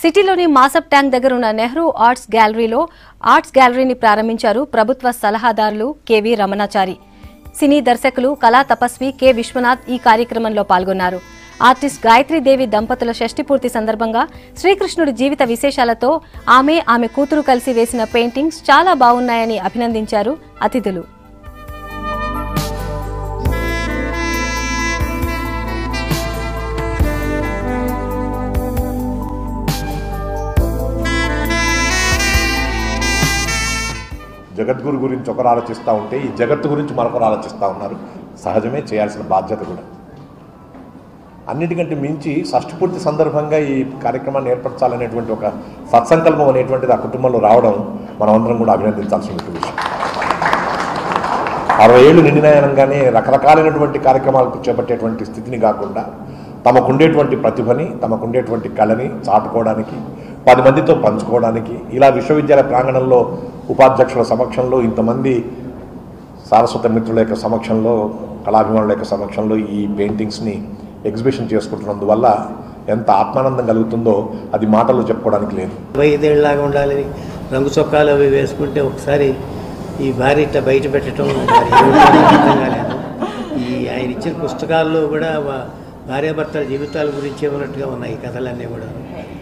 సిటీలోని మాసప్ ట్యాంక్ దగ్గర ఉన్న నెహ్రూ ఆర్ట్స్ గ్యాలరీలో ఆర్ట్స్ గ్యాలరీని ప్రారంభించారు ప్రభుత్వ సలహాదారులు కెవి రమణాచారి సినీ దర్శకులు కళా తపస్వి కె విశ్వనాథ్ ఈ కార్యక్రమంలో పాల్గొన్నారు ఆర్టిస్ట్ గాయత్రీదేవి దంపతుల షష్ఠి పూర్తి సందర్భంగా శ్రీకృష్ణుడి జీవిత విశేషాలతో ఆమె ఆమె కూతురు కలిసి వేసిన పెయింటింగ్స్ చాలా బాగున్నాయని అభినందించారు అతిథులు జగద్గురు గురించి ఒకరు ఆలోచిస్తూ ఉంటే ఈ జగత్తు గురించి మరొకరు ఆలోచిస్తూ ఉన్నారు సహజమే చేయాల్సిన బాధ్యత కూడా అన్నిటికంటే మించి షష్ఠపూర్తి సందర్భంగా ఈ కార్యక్రమాన్ని ఏర్పరచాలనేటువంటి ఒక సత్సంకల్పం అనేటువంటిది ఆ కుటుంబంలో రావడం మనమందరం కూడా అభినందించాల్సిన విషయం అరవై ఏళ్ళు నిండినాయనగానే రకరకాలైనటువంటి కార్యక్రమాలకు చేపట్టేటువంటి స్థితిని కాకుండా తమకుండేటువంటి ప్రతిభని తమకుండేటువంటి కళని చాటుకోవడానికి పది మందితో పంచుకోవడానికి ఇలా విశ్వవిద్యాలయ ప్రాంగణంలో ఉపాధ్యక్షుల సమక్షంలో ఇంతమంది సారస్వత మిత్రుల యొక్క సమక్షంలో కళాభిమానుల యొక్క సమక్షంలో ఈ పెయింటింగ్స్ని ఎగ్జిబిషన్ చేసుకుంటున్నందువల్ల ఎంత ఆత్మానందం కలుగుతుందో అది మాటల్లో చెప్పుకోవడానికి లేదు ఐదేళ్ళలాగా ఉండాలని రంగు చొక్కాలు అవి వేసుకుంటే ఒకసారి ఈ భార్య ఇట్లా బయట పెట్టడం మరి ఏమిటో నాకు అర్థం కాలేదు ఈ ఆయన ఇచ్చిన పుస్తకాల్లో కూడా వా- భార్యాభర్తల జీవితాల గురించి ఉన్నట్టుగా ఉన్నాయి ఈ కథలన్నీ కూడా